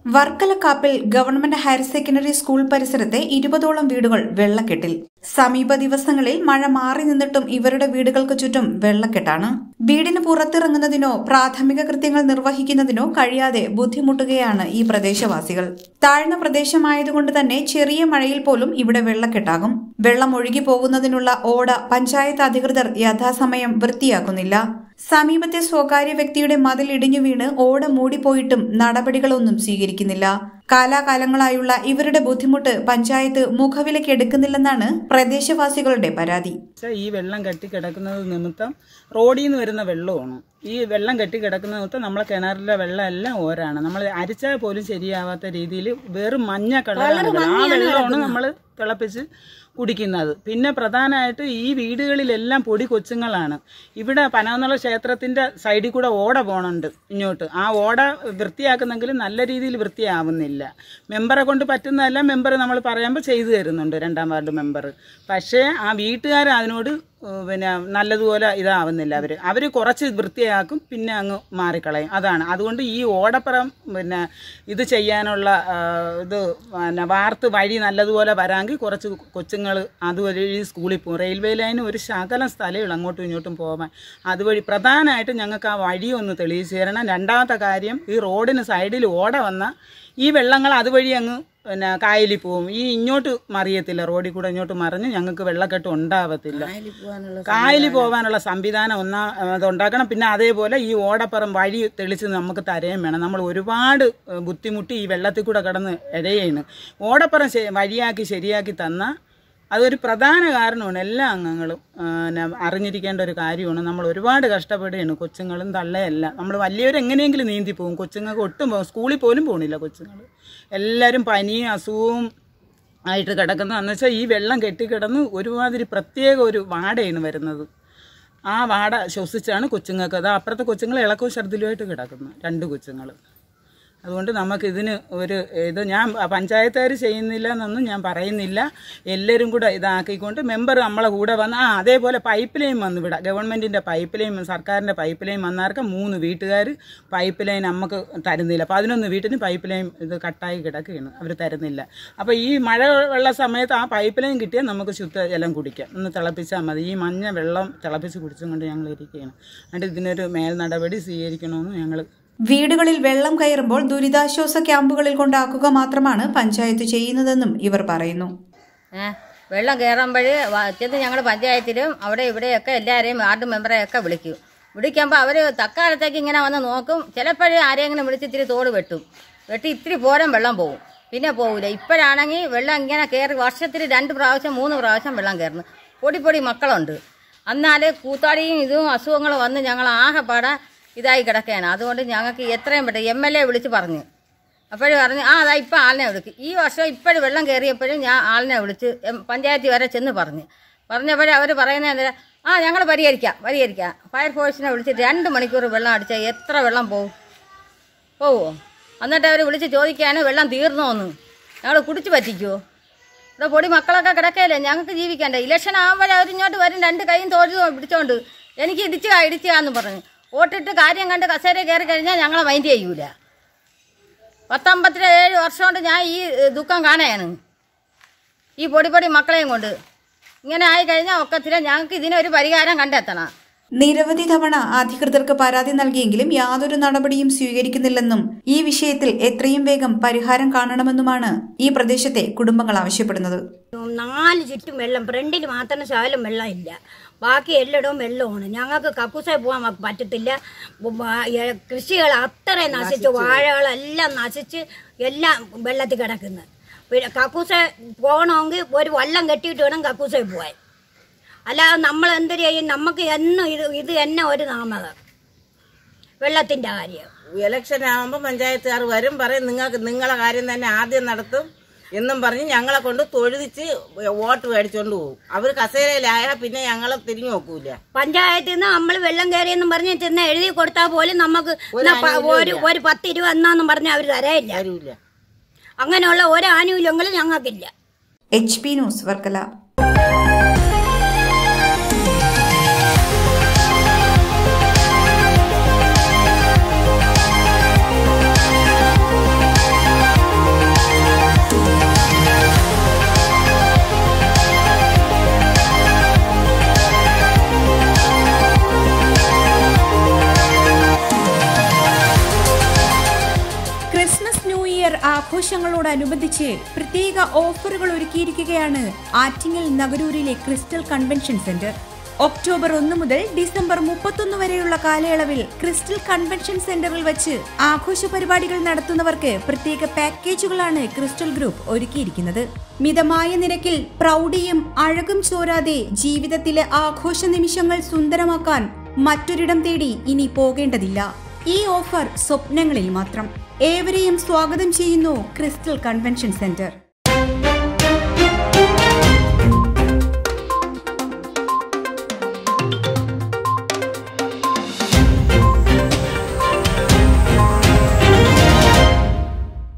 വർക്കലക്കാപ്പിൽ government higher secondary school പരിസരത്തെ ഇരുപതോളം വീടുകൾ വെള്ളക്കെട്ടിൽ സമീപ ദിവസങ്ങളിൽ മഴ മാറി നിന്നിട്ടും ഇവരുടെ വീടുകൾക്ക് ചുറ്റും വെള്ളക്കെട്ടാണ് വീടിന് പുറത്തിറങ്ങുന്നതിനോ പ്രാഥമിക കൃത്യങ്ങൾ നിർവഹിക്കുന്നതിനോ കഴിയാതെ ബുദ്ധിമുട്ടുകയാണ് ഈ പ്രദേശവാസികൾ താഴ്ന്ന പ്രദേശമായതുകൊണ്ട് തന്നെ ചെറിയ മഴയിൽ പോലും ഇവിടെ വെള്ളക്കെട്ടാകും വെള്ളം ഒഴുകി പോകുന്നതിനുള്ള ഓട പഞ്ചായത്ത് അധികൃതർ യഥാസമയം വൃത്തിയാക്കുന്നില്ല സമീപത്തെ സ്വകാര്യ വ്യക്തിയുടെ മതിൽ ഇടിഞ്ഞു വീണ് ഓട മൂടിപ്പോയിട്ടും നടപടികളൊന്നും സ്വീകരിക്കുന്നില്ല കാലാകാലങ്ങളായുള്ള ഇവരുടെ ബുദ്ധിമുട്ട് പഞ്ചായത്ത് മുഖവിലയ്ക്ക് എടുക്കുന്നില്ലെന്നാണ് പ്രദേശവാസികളുടെ പരാതി പക്ഷേ ഈ വെള്ളം കെട്ടി കിടക്കുന്നത് നിമിത്തം റോഡിൽ നിന്ന് വരുന്ന വെള്ളമാണ് ഈ വെള്ളം കെട്ടി കിടക്കുന്ന നിമിത്തം നമ്മളെ കിണറിലെ വെള്ളം എല്ലാം ഓരാണ് നമ്മൾ അരിച്ചാൽ പോലും ശരിയാവാത്ത രീതിയിൽ വെറും മഞ്ഞ കളറാണ് വെള്ളം. ആ വെള്ളമാണ് നമ്മൾ തിളപ്പിച്ച് കുടിക്കുന്നത് പിന്നെ പ്രധാനമായിട്ട് ഈ വീടുകളിലെല്ലാം പൊടി കൊച്ചുങ്ങളാണ് ഇവിടെ പനവന്നുള്ള ക്ഷേത്രത്തിന്റെ സൈഡിൽ കൂടെ ഓട പോണുണ്ട് ഇങ്ങോട്ട് ആ ഓട വൃത്തിയാക്കുന്നെങ്കിൽ നല്ല രീതിയിൽ വൃത്തിയാവുന്നില്ല മെമ്പറെ കൊണ്ട് പറ്റുന്നതെല്ലാം മെമ്പർ നമ്മൾ പറയുമ്പോൾ ചെയ്തു തരുന്നുണ്ട് രണ്ടാം വാർഡ് മെമ്പർ പക്ഷേ ആ വീട്ടുകാർ അതിനോട് ഏഹ് പിന്നെ നല്ലതുപോലെ ഇതാവുന്നില്ല അവർ അവർ കുറച്ച് വൃത്തിയാക്കും പിന്നെ അങ്ങ് മാറിക്കളയും അതാണ് അതുകൊണ്ട് ഈ ഓടപ്പുറം പിന്നെ ഇത് ചെയ്യാനുള്ള ആ, ഇത് പിന്നെ വാർത്ത് വഴി നല്ലതുപോലെ വരാമെങ്കിൽ കുറച്ച് കൊച്ചുങ്ങൾ അതുവഴി സ്കൂളിൽ പോകും റെയിൽവേ ലൈന് ഒരു ശകലം സ്ഥലമുള്ളൂ അങ്ങോട്ടും ഇങ്ങോട്ടും പോകാൻ അതുവഴി പ്രധാനമായിട്ടും ഞങ്ങൾക്ക് ആ വഴി ഒന്ന് തെളിയിച്ചു തരണം രണ്ടാമത്തെ കാര്യം ഈ റോഡിന് സൈഡിൽ ഓട വന്ന ഈ വെള്ളങ്ങൾ അതുവഴി അങ്ങ് പിന്നെ കായലിൽ പോവും ഈ ഇങ്ങോട്ട് മറിയത്തില്ല റോഡിൽ കൂടെ ഇങ്ങോട്ട് മറിഞ്ഞ് ഞങ്ങൾക്ക് വെള്ളക്കെട്ട് ഉണ്ടാവത്തില്ല കായലിൽ പോകാനുള്ള സംവിധാനം ഒന്നാ അത് ഉണ്ടാക്കണം പിന്നെ അതേപോലെ ഈ ഓടപ്പുറം വഴി തെളിച്ച് നമുക്ക് തരയും വേണം നമ്മൾ ഒരുപാട് ഏഹ്, ബുദ്ധിമുട്ടി ഈ വെള്ളത്തിൽ കൂടെ കിടന്ന് ഇഴയാണ് ഓടപ്പുറം ശ- വഴിയാക്കി ശരിയാക്കി തന്നാൽ അതൊരു പ്രധാന കാരണമാണ് എല്ലാ അംഗങ്ങളും ആ, പിന്നെ അറിഞ്ഞിരിക്കേണ്ട ഒരു കാര്യമാണ് നമ്മൾ ഒരുപാട് കഷ്ടപ്പെടുകയാണ് കൊച്ചുങ്ങളും തള്ളയല്ല നമ്മൾ വലിയവർ എങ്ങനെയെങ്കിലും നീന്തി പോകും കൊച്ചുങ്ങൾക്ക് ഒട്ടും പോകും സ്കൂളിൽ പോലും പോകണില്ല കൊച്ചുങ്ങൾ എല്ലാവരും പനിയും അസുഖവും ആയിട്ട് കിടക്കുന്ന എന്ന് വെച്ചാൽ ഈ വെള്ളം കെട്ടിക്കിടന്ന് ഒരുമാതിരി പ്രത്യേക ഒരു വാടയാണ് വരുന്നത് ആ വാട ശ്വസിച്ചാണ് കൊച്ചുങ്ങൾക്ക് അത് അപ്പുറത്തെ കൊച്ചുങ്ങൾ ഇളക്കവും ഛർദിലുമായിട്ട് കിടക്കുന്നു രണ്ട് കൊച്ചുങ്ങൾ അതുകൊണ്ട് നമുക്ക് ഇതിന് ഒരു ഇത് ഞാൻ പഞ്ചായത്തുകാർ ചെയ്യുന്നില്ല എന്നൊന്നും ഞാൻ പറയുന്നില്ല എല്ലാവരും കൂടെ ഇതാക്കിക്കൊണ്ട് മെമ്പർ നമ്മളെ കൂടെ വന്ന് ആ അതേപോലെ പൈപ്പ് ലൈൻ വന്നു ഇവിടെ ഗവൺമെൻറ്റിൻ്റെ പൈപ്പ് ലൈൻ സർക്കാരിൻ്റെ പൈപ്പ് ലൈൻ വന്നാർക്ക് മൂന്ന് വീട്ടുകാർ പൈപ്പ് ലൈൻ നമുക്ക് തരുന്നില്ല പതിനൊന്ന് വീട്ടിന് പൈപ്പ് ലൈൻ ഇത് കട്ടായി കിടക്കുകയാണ് അവർ തരുന്നില്ല അപ്പോൾ ഈ മഴ വെള്ള സമയത്ത് ആ പൈപ്പ് ലൈൻ കിട്ടിയാൽ നമുക്ക് ശുദ്ധജലം കുടിക്കാം ഒന്ന് തിളപ്പിച്ചാൽ മതി ഈ മഞ്ഞ വെള്ളം തിളപ്പിച്ച് കുടിച്ചും കൊണ്ട് ഞങ്ങൾ ഇരിക്കുകയാണ് അതുകൊണ്ട് ഇതിനൊരു മേൽ നടപടി സ്വീകരിക്കണമെന്ന് ഞങ്ങൾ വീടുകളിൽ വെള്ളം കയറുമ്പോൾ ദുരിതാശ്വാസ ക്യാമ്പുകളിൽ കൊണ്ടാക്കുക മാത്രമാണ് പഞ്ചായത്ത് ചെയ്യുന്നതെന്നും ഇവർ പറയുന്നു ഏ വെള്ളം കയറുമ്പോൾ ചെന്ന് ഞങ്ങൾ പഞ്ചായത്തിലും അവിടെ ഇവിടെയൊക്കെ എല്ലാവരെയും വാർഡ് മെമ്പറെയൊക്കെ വിളിക്കും വിളിക്കുമ്പോൾ അവർ തക്കാലത്തേക്ക് ഇങ്ങനെ വന്ന് നോക്കും ചിലപ്പോഴേ ആരെങ്കിലും വിളിച്ച് ഇത്തിരി തോട് വെട്ടും വെട്ടി ഇത്തിരി പോരം വെള്ളം പോകും പിന്നെ പോകില്ല ഇപ്പോഴാണെങ്കിൽ വെള്ളം ഇങ്ങനെ കയറി വർഷത്തിൽ രണ്ട് പ്രാവശ്യം മൂന്ന് പ്രാവശ്യം വെള്ളം കയറുന്നു പൊടി പൊടി മക്കളുണ്ട് എന്നാൽ കൂത്താടിയും ഇതും അസുഖങ്ങൾ വന്ന് ഞങ്ങൾ ആകെപ്പാടെ ഇതായി കിടക്കുകയാണ് അതുകൊണ്ട് ഞങ്ങൾക്ക് എത്രയും പെട്ടെന്ന് എം എൽ എ വിളിച്ച് പറഞ്ഞു അപ്പോഴും പറഞ്ഞു ആ അതാ ഇപ്പം ആളിനെ വിളിക്കും ഈ വർഷം ഇപ്പോഴും വെള്ളം കയറിയപ്പോഴും ഞാൻ ആളിനെ വിളിച്ച് എം- പഞ്ചായത്ത് വരെ ചെന്ന് പറഞ്ഞു പറഞ്ഞപ്പോഴേ അവർ പറയുന്നത് എന്താ ആ ഞങ്ങൾ പരിഹരിക്കാം പരിഹരിക്കാം ഫയർഫോഴ്സിനെ വിളിച്ച് രണ്ട് മണിക്കൂർ വെള്ളം അടിച്ചാൽ എത്ര വെള്ളം പോകും പോവോ എന്നിട്ട് അവർ വിളിച്ച് ചോദിക്കാനും വെള്ളം തീർന്നോന്ന് ഞങ്ങൾ കുടിച്ച് പറ്റിക്കുമോ ഇവിടെ പൊടി മക്കളൊക്കെ കിടക്കയില്ലേ ഞങ്ങൾക്ക് ജീവിക്കണ്ടേ ഇലക്ഷൻ ആകുമ്പോഴേ അവർ ഇങ്ങോട്ട് വരും രണ്ട് കൈയും തോഴ് പിടിച്ചോണ്ട് എനിക്ക് ഇടിച്ചുക ഇടിച്ചുകാന്ന് പറഞ്ഞു വോട്ടിട്ട് കാര്യം കണ്ട് കസേര കയറി കഴിഞ്ഞാൽ ഞങ്ങളെ മൈൻഡ് ചെയ്യൂല പത്തമ്പത്തി ഏഴ് വർഷം കൊണ്ട് ഞാൻ ഈ ഏഹ്, ദുഃഖം കാണുകയാണ് ഈ പൊടി പൊടി മക്കളെയും കൊണ്ട് ഇങ്ങനെ ആയി കഴിഞ്ഞാൽ ഒക്കത്തില്ല ഞങ്ങൾക്ക് ഇതിനൊരു പരിഹാരം കണ്ടെത്തണം നിരവധി തവണ അധികൃതർക്ക് പരാതി നൽകിയെങ്കിലും യാതൊരു നടപടിയും സ്വീകരിക്കുന്നില്ലെന്നും ഈ വിഷയത്തിൽ എത്രയും വേഗം പരിഹാരം കാണണമെന്നുമാണ് ഈ പ്രദേശത്തെ കുടുംബങ്ങൾ ആവശ്യപ്പെടുന്നത് നാല് ചുറ്റും വെള്ളം ഫ്രണ്ടിൽ മാത്രം ശകലം വെള്ളം ഇല്ല ബാക്കി എല്ലായിടവും വെള്ളമാണ് ഞങ്ങൾക്ക് കക്കൂസെ പോകാൻ മ- പറ്റത്തില്ല ഉം, ആ, ഏ, കൃഷികൾ അത്രയും നശിച്ചു വാഴകളെല്ലാം നശിച്ച് എല്ലാം വെള്ളത്തിൽ കിടക്കുന്നത് പിന്നെ കക്കൂസ പോകണമെങ്കിൽ ഒരു വള്ളം കെട്ടിയിട്ട് വേണം കക്കൂസെ പോകാൻ അല്ലാതെ നമ്മൾ എന്തൊരു ചെയ്യും നമുക്ക് എന്നും ഇത് ഇത് തന്നെ ഒരു നാമകം വെള്ളത്തിൻ്റെ കാര്യം ഇലക്ഷൻ ആകുമ്പോൾ പഞ്ചായത്തുകാർ വരും പറയും നിങ്ങൾക്ക് നിങ്ങളെ കാര്യം തന്നെ ആദ്യം നടത്തും എന്നും പറഞ്ഞ് ഞങ്ങളെ കൊണ്ട് തൊഴുതിച്ച് വോട്ട് മേടിച്ചോണ്ട് പോകും അവർ കസേരയിലായാൽ പിന്നെ ഞങ്ങളെ തിരിഞ്ഞു നോക്കൂല പഞ്ചായത്തിൽ നിന്ന് നമ്മൾ വെള്ളം കയറിയെന്നും പറഞ്ഞ് ചെന്ന് എഴുതി കൊടുത്താൽ പോലും നമുക്ക് എന്നാ പ- ഒരു ഒരു പത്ത് രൂപ എന്നാന്നും പറഞ്ഞ് അവർ തരയില്ല തരൂല അങ്ങനെയുള്ള ഒരു ആനുകൂല്യങ്ങളും ഞങ്ങൾക്കില്ല H P news Varkala Christmas new year ആഘോഷങ്ങളോടനുബന്ധിച്ച് പ്രത്യേക ഓഫറുകൾ ഒരുക്കിയിരിക്കുകയാണ് ആറ്റിങ്ങൽ നഗരൂരിലെ ക്രിസ്റ്റൽ കൺവെൻഷൻ സെന്റർ ഒക്ടോബർ ഒന്ന് മുതൽ ഡിസംബർ മുപ്പത്തൊന്ന് വരെയുള്ള കാലയളവിൽ ക്രിസ്റ്റൽ കൺവെൻഷൻ സെന്ററിൽ വെച്ച് ആഘോഷ പരിപാടികൾ നടത്തുന്നവർക്ക് പ്രത്യേക പാക്കേജുകളാണ് ക്രിസ്റ്റൽ ഗ്രൂപ്പ് ഒരുക്കിയിരിക്കുന്നത് മിതമായ നിരക്കിൽ പ്രൗഢിയും അഴകും ചോരാതെ ജീവിതത്തിലെ ആഘോഷ നിമിഷങ്ങൾ സുന്ദരമാക്കാൻ മറ്റൊരിടം തേടി ഇനി പോകേണ്ടതില്ല ഈ ഓഫർ സ്വപ്നങ്ങളിൽ മാത്രം ഏവരെയും സ്വാഗതം ചെയ്യുന്നു ക്രിസ്റ്റൽ കൺവെൻഷൻ സെന്റർ